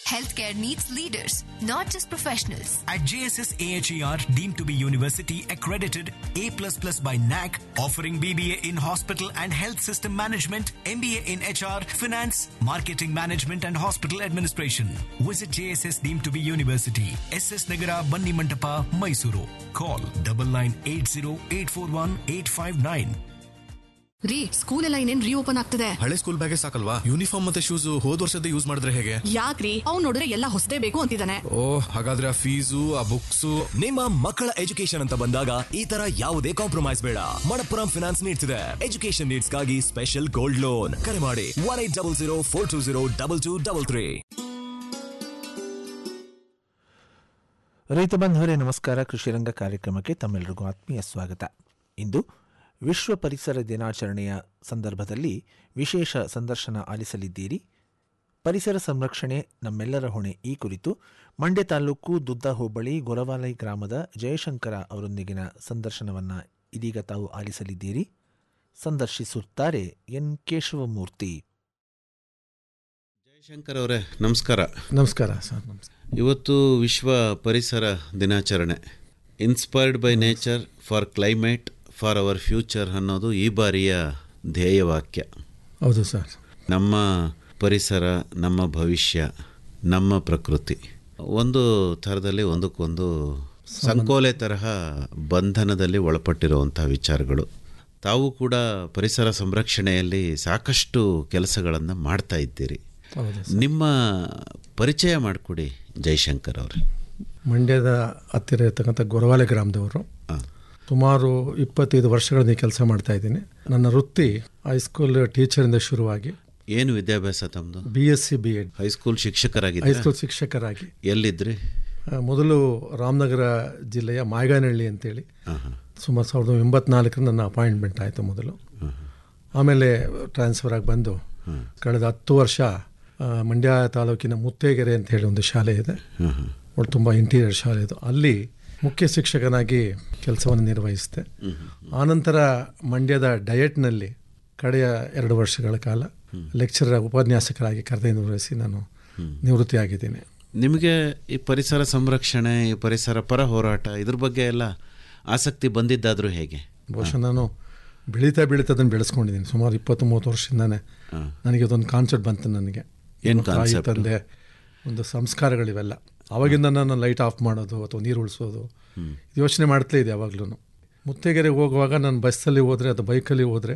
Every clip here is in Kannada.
Healthcare needs leaders, not just professionals. At JSS AHER, deemed to be university accredited A++ by NAC, offering BBA in hospital and health system management, MBA in HR, finance, marketing management and hospital administration. Visit JSS deemed to be university, SS Nagara, Banni Mantapa, Mysuru. Call double nine eight zero eight four one eight five nine. ರೀ ಸ್ಕೂಲ್ ಎಲ್ಲ ಇನ್ನೇನ್ ರೀಓಪನ್ ಆಗ್ತದೆ ಹಳೆ ಸ್ಕೂಲ್ ಬ್ಯಾಗೆ ಸಾಕಲ್ವಾ ಯೂನಿಫಾರ್ಮ್ ಮತ್ತೆ ಶೂಸ್ ಹೋದ್ ವರ್ಷದ ಯೂಸ್ ಮಾಡಿದ್ರೆ ಹೇಗೆ ಯಾಕ್ರಿ ಅವ್ನ್ ನೋಡಿದ್ರೆ ಎಲ್ಲ ಹೊಸದೇ ಬೇಕು ಅಂತಿದ್ದಾನೆ ಓ ಹಾಗಾದ್ರೆ ಆ ಫೀಸು ಆ ಬುಕ್ಸು ನಿಮ್ಮ ಮಕ್ಕಳ ಎಜುಕೇಶನ್ ಅಂತ ಬಂದಾಗ ಈ ತರ ಯಾವುದೇ ಕಾಂಪ್ರಮೈಸ್ ಬೇಡ ಮಣಪ್ಪುರಂ ಫಿನಾನ್ಸ್ ನೀಡ್ತಿದೆ ಎಜುಕೇಶನ್ ನೀಡ್ಸ್ಗಾಗಿ ಸ್ಪೆಷಲ್ ಗೋಲ್ಡ್ ಲೋನ್ ಕರೆ ಮಾಡಿ one eight double zero four two zero double two double three ರೈತ ಬಾಂಧವರೇ ನಮಸ್ಕಾರ ಕೃಷಿರಂಗ ಕಾರ್ಯಕ್ರಮಕ್ಕೆ ತಮ್ಮೆಲ್ಲರಿಗೂ ಆತ್ಮೀಯ ಸ್ವಾಗತ ಇಂದು ವಿಶ್ವ ಪರಿಸರ ದಿನಾಚರಣೆಯ ಸಂದರ್ಭದಲ್ಲಿ ವಿಶೇಷ ಸಂದರ್ಶನ ಆಲಿಸಲಿದ್ದೀರಿ ಪರಿಸರ ಸಂರಕ್ಷಣೆ ನಮ್ಮೆಲ್ಲರ ಹೊಣೆ ಈ ಕುರಿತು ಮಂಡ್ಯ ತಾಲೂಕು ದುದ್ದ ಹೋಬಳಿ ಗೊರವಾಲೈ ಗ್ರಾಮದ ಜಯಶಂಕರ ಅವರೊಂದಿಗಿನ ಸಂದರ್ಶನವನ್ನು ಇದೀಗ ತಾವು ಆಲಿಸಲಿದ್ದೀರಿ ಸಂದರ್ಶಿಸುತ್ತಾರೆ ಎನ್ ಕೇಶವಮೂರ್ತಿ ಜಯಶಂಕರ್ ಅವರೇ ನಮಸ್ಕಾರ ನಮಸ್ಕಾರ ಸರ್ ನಮಸ್ಕಾರ ಇವತ್ತು ವಿಶ್ವ ಪರಿಸರ ದಿನಾಚರಣೆ inspired by nature for climate for our future ಅನ್ನೋದು ಈ ಬಾರಿಯ ಧ್ಯೇಯವಾಕ್ಯ ಹೌದು ಸರ್ ನಮ್ಮ ಪರಿಸರ ನಮ್ಮ ಭವಿಷ್ಯ ನಮ್ಮ ಪ್ರಕೃತಿ ಒಂದು ಥರದಲ್ಲಿ ಒಂದಕ್ಕೊಂದು ಸಂಕೋಲೆ ತರಹ ಬಂಧನದಲ್ಲಿ ಒಳಪಟ್ಟಿರುವಂಥ ವಿಚಾರಗಳು ತಾವು ಕೂಡ ಪರಿಸರ ಸಂರಕ್ಷಣೆಯಲ್ಲಿ ಸಾಕಷ್ಟು ಕೆಲಸಗಳನ್ನು ಮಾಡ್ತಾ ಇದ್ದೀರಿ ಹೌದು ನಿಮ್ಮ ಪರಿಚಯ ಮಾಡಿಕೊಡಿ ಜೈಶಂಕರ್ ಅವರೇ ಮಂಡ್ಯದ ಹತ್ತಿರ ಇರ್ತಕ್ಕಂಥ ಗೊರವಾಲೆ ಗ್ರಾಮದವರು ಸುಮಾರು ಇಪ್ಪತ್ತೈದು ವರ್ಷಗಳಿಂದ ಕೆಲಸ ಮಾಡ್ತಾ ಇದ್ದೀನಿ ನನ್ನ ವೃತ್ತಿ ಹೈಸ್ಕೂಲ್ ಟೀಚರಿಂದ ಶುರುವಾಗಿ ಏನು ವಿದ್ಯಾಭ್ಯಾಸ ತಮ್ಮದು B S C B Ed high school ಶಿಕ್ಷಕರಾಗಿದ್ದ ಹೈಸ್ಕೂಲ್ ಶಿಕ್ಷಕರಾಗಿ ಎಲ್ಲಿದ್ರಿ ಆ, ಮೊದಲು ರಾಮನಗರ ಜಿಲ್ಲೆಯ ಮಾಯಗಾನಹಳ್ಳಿ ಅಂತೇಳಿ ಆಹಾ. ಸುಮಾರು ಸಾವಿರದ ಒಂಬೈನೂರ ಎಂಬತ್ನಾಲ್ಕರಿಂದ ನನ್ನ ಅಪಾಯಿಂಟ್ಮೆಂಟ್ ಆಯಿತು ಮೊದಲು ಆಮೇಲೆ ಟ್ರಾನ್ಸ್ಫರ್ ಆಗಿ ಬಂದು ಕಳೆದ ಹತ್ತು ವರ್ಷ ಆ, ಮಂಡ್ಯ ತಾಲೂಕಿನ ಮುತ್ತೇಗೆರೆ ಅಂತ ಹೇಳಿ ಒಂದು ಶಾಲೆ ಇದೆ ಒಟ್ಟು ತುಂಬ ಇಂಟೀರಿಯರ್ ಶಾಲೆ ಇದು ಅಲ್ಲಿ ಮುಖ್ಯ ಶಿಕ್ಷಕನಾಗಿ ಕೆಲಸವನ್ನು ನಿರ್ವಹಿಸಿದೆ ಆನಂತರ ಮಂಡ್ಯದ ಡಯಟ್ನಲ್ಲಿ ಕಡೆಯ ಎರಡು ವರ್ಷಗಳ ಕಾಲ ಲೆಕ್ಚರರ್ ಉಪನ್ಯಾಸಕರಾಗಿ ಕರೆದ ನಿರ್ವಹಿಸಿ ನಾನು ನಿವೃತ್ತಿಯಾಗಿದ್ದೀನಿ ನಿಮಗೆ ಈ ಪರಿಸರ ಸಂರಕ್ಷಣೆ ಈ ಪರಿಸರ ಪರ ಹೋರಾಟ ಇದ್ರ ಬಗ್ಗೆ ಎಲ್ಲ ಆಸಕ್ತಿ ಬಂದಿದ್ದಾದರೂ ಹೇಗೆ ಬಹುಶಃ ನಾನು ಬೆಳೀತಾ ಬೆಳೀತಾ ಅದನ್ನು ಬೆಳೆಸ್ಕೊಂಡಿದ್ದೀನಿ ಸುಮಾರು ಇಪ್ಪತ್ತು ಮೂವತ್ತು ವರ್ಷದಿಂದಾನೆ ನನಗೆ ಅದೊಂದು ಕಾನ್ಸೆಪ್ಟ್ ಬಂತು ನನಗೆ ಏನ್ ತಾಯಿ concept? ತಂದೆ ಒಂದು ಸಂಸ್ಕಾರಗಳಿವೆಲ್ಲ ಅವಾಗಿಂದ ನಾನು ಲೈಟ್ ಆಫ್ ಮಾಡೋದು ಅಥವಾ ನೀರು ಉಳಿಸೋದು ಯೋಚನೆ ಮಾಡ್ತಲೇ ಇದೆ ಯಾವಾಗಲೂ ಮುತ್ತೇಗೆರೆಗೆ ಹೋಗುವಾಗ ನಾನು ಬಸ್ಸಲ್ಲಿ ಹೋದರೆ ಅಥವಾ ಬೈಕಲ್ಲಿ ಹೋದರೆ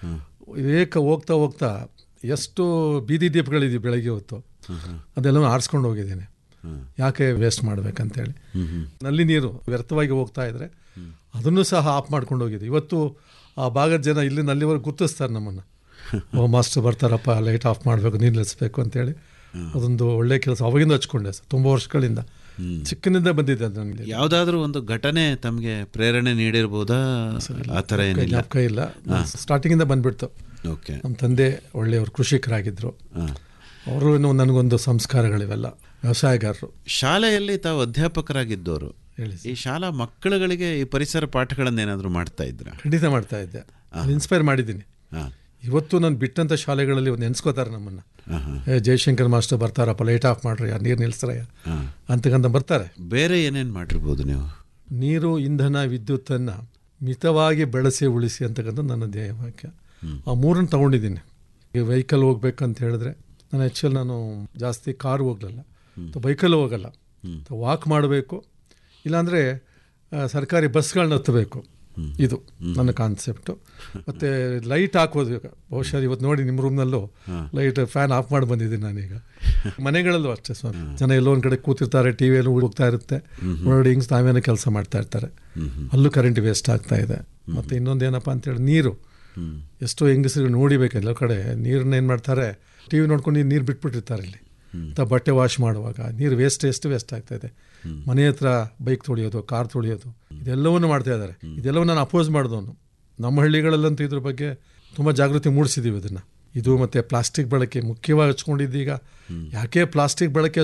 ಏಕ ಹೋಗ್ತಾ ಹೋಗ್ತಾ ಎಷ್ಟು ಬೀದಿ ದೀಪಗಳಿದೆ ಬೆಳಗ್ಗೆ ಹೊತ್ತು ಅದೆಲ್ಲವೂ ಆರಿಸ್ಕೊಂಡು ಹೋಗಿದ್ದೀನಿ ಯಾಕೆ ವೇಸ್ಟ್ ಮಾಡ್ಬೇಕಂತೇಳಿ ನಲ್ಲಿ ನೀರು ವ್ಯರ್ಥವಾಗಿ ಹೋಗ್ತಾ ಇದ್ರೆ ಅದನ್ನು ಸಹ ಆಫ್ ಮಾಡ್ಕೊಂಡು ಹೋಗಿದೆ ಇವತ್ತು ಆ ಭಾಗದ ಜನ ಇಲ್ಲಿ ನಲ್ಲಿವರೆಗೆ ಗುರ್ತಿಸ್ತಾರೆ ನಮ್ಮನ್ನು ಓ ಮಾಸ್ಟರ್ ಬರ್ತಾರಪ್ಪ ಲೈಟ್ ಆಫ್ ಮಾಡಬೇಕು ನೀರು ನಿಲ್ಲಿಸ್ಬೇಕು ಅಂತೇಳಿ ಅದೊಂದು ಒಳ್ಳೆ ಕೆಲಸ ಅವಾಗಿಂದ ಹಚ್ಕೊಂಡೆ ಸರ್ ತುಂಬ ವರ್ಷಗಳಿಂದ ಚಿಕ್ಕನಿಂದ ಬಂದಿದೆ ಅದು ನನಗೆ ಯಾವುದಾದ್ರೂ ಒಂದು ಘಟನೆ ತಮಗೆ ಪ್ರೇರಣೆ ನೀಡಿರ್ಬೋದಾ ಆ ಥರ ಏನಿಲ್ಲ ಜ್ಞಾಪಕ ಇಲ್ಲ ಸ್ಟಾರ್ಟಿಂಗಿಂದ ಬಂದ್ಬಿಡ್ತು ಓಕೆ ನಮ್ಮ ತಂದೆ ಒಳ್ಳೆಯವರು ಕೃಷಿಕರಾಗಿದ್ದರು ಅವರು ನನಗೊಂದು ಸಂಸ್ಕಾರಗಳಿವೆಲ್ಲ ವ್ಯವಸಾಯಗಾರರು ಶಾಲೆಯಲ್ಲಿ ತಾವು ಅಧ್ಯಾಪಕರಾಗಿದ್ದವರು ಹೇಳಿ ಈ ಶಾಲಾ ಮಕ್ಕಳುಗಳಿಗೆ ಈ ಪರಿಸರ ಪಾಠಗಳನ್ನೇನಾದರೂ ಮಾಡ್ತಾ ಇದ್ರ ಖಂಡಿತ ಮಾಡ್ತಾ ಇದ್ದೆ ಇನ್ಸ್ಪೈರ್ ಮಾಡಿದ್ದೀನಿ ಹಾಂ ಇವತ್ತು ನಾನು ಬಿಟ್ಟಂಥ ಶಾಲೆಗಳಲ್ಲಿ ಒಂದು ನೆನೆಸ್ಕೋತಾರೆ ನಮ್ಮನ್ನು ಏ ಜಯಶಂಕರ್ ಮಾಸ್ಟರ್ ಬರ್ತಾರಪ್ಪ ಲೈಟ್ ಆಫ್ ಮಾಡ್ರಿ ನೀರು ನಿಲ್ಲಿಸ್ರಯ್ಯ ಅಂತಕ್ಕಂತ ಬರ್ತಾರೆ ಬೇರೆ ಏನೇನು ಮಾಡಿರ್ಬೋದು ನೀವು ನೀರು ಇಂಧನ ವಿದ್ಯುತ್ತನ್ನು ಮಿತವಾಗಿ ಬಳಸಿ ಉಳಿಸಿ ಅಂತಕ್ಕಂಥ ನನ್ನ ಧ್ಯೇಯವಾಕ್ಯ ಆ ಮೂರನ್ನು ತಗೊಂಡಿದ್ದೀನಿ ಈಗ ವೆಹಿಕಲ್ ಹೋಗ್ಬೇಕಂತ ಹೇಳಿದ್ರೆ ನಾನು ಆ್ಯಕ್ಚುಲಿ ನಾನು ಜಾಸ್ತಿ ಕಾರ್ ಹೋಗ್ಲಲ್ಲ ಬೈಕಲ್ಲಿ ಹೋಗಲ್ಲ ವಾಕ್ ಮಾಡಬೇಕು ಇಲ್ಲಾಂದರೆ ಸರ್ಕಾರಿ ಬಸ್ಗಳನ್ನ ಹತ್ತಬೇಕು ಇದು ನನ್ನ ಕಾನ್ಸೆಪ್ಟು ಮತ್ತು ಲೈಟ್ ಹಾಕೋದು ಈಗ ಬಹುಶಃ ಇವತ್ತು ನೋಡಿ ನಿಮ್ಮ ರೂಮ್ನಲ್ಲೂ ಲೈಟ್ ಫ್ಯಾನ್ ಆಫ್ ಮಾಡಿ ಬಂದಿದ್ದೀನಿ ನಾನೀಗ ಮನೆಗಳಲ್ಲೂ ಅಷ್ಟೇ ಸ್ವಾಮಿ ಜನ ಎಲ್ಲೋ ಒಂದು ಕಡೆ ಕೂತಿರ್ತಾರೆ ಟಿ ವಿಯಲ್ಲಿ ಹೋಗ್ತಾ ಇರುತ್ತೆ ನೋಡಿ ಹಿಂಗ್ಸ್ ತಾವೇನೋ ಕೆಲಸ ಮಾಡ್ತಾ ಇರ್ತಾರೆ ಅಲ್ಲೂ ಕರೆಂಟ್ ವೇಸ್ಟ್ ಆಗ್ತಾ ಇದೆ ಮತ್ತು ಇನ್ನೊಂದು ಏನಪ್ಪ ಅಂತೇಳಿ ನೀರು ಎಷ್ಟೋ ಹೆಂಗಸರು ನೋಡಿಬೇಕು ಎಲ್ಲ ಕಡೆ ನೀರನ್ನ ಏನು ಮಾಡ್ತಾರೆ ಟಿ ವಿ ನೋಡ್ಕೊಂಡು ನೀರು ಬಿಟ್ಬಿಟ್ಟಿರ್ತಾರೆ ಇಲ್ಲಿ ಅಥವಾ ಬಟ್ಟೆ ವಾಶ್ ಮಾಡುವಾಗ ನೀರು ವೇಸ್ಟ್ ಎಷ್ಟು ವೇಸ್ಟ್ ಆಗ್ತಾ ಇದೆ ಮನೆ ಹತ್ರ ಬೈಕ್ ತೊಳೆಯೋದು ಕಾರ್ ತೊಳೆಯೋದು ಇದೆಲ್ಲವನ್ನು ಮಾಡ್ತಾ ಇದ್ದಾರೆ ಇದೆಲ್ಲವೂ ನಾನು ಅಪೋಸ್ ಮಾಡಿದವನು ನಮ್ಮ ಹಳ್ಳಿಗಳಲ್ಲಂತೂ ಇದ್ರ ಬಗ್ಗೆ ತುಂಬ ಜಾಗೃತಿ ಮೂಡಿಸಿದ್ದೀವಿ ಇದನ್ನು ಇದು ಮತ್ತು ಪ್ಲಾಸ್ಟಿಕ್ ಬಳಕೆ ಮುಖ್ಯವಾಗಿ ಹಚ್ಕೊಂಡಿದ್ದೀಗ ಯಾಕೆ ಪ್ಲಾಸ್ಟಿಕ್ ಬಳಕೆ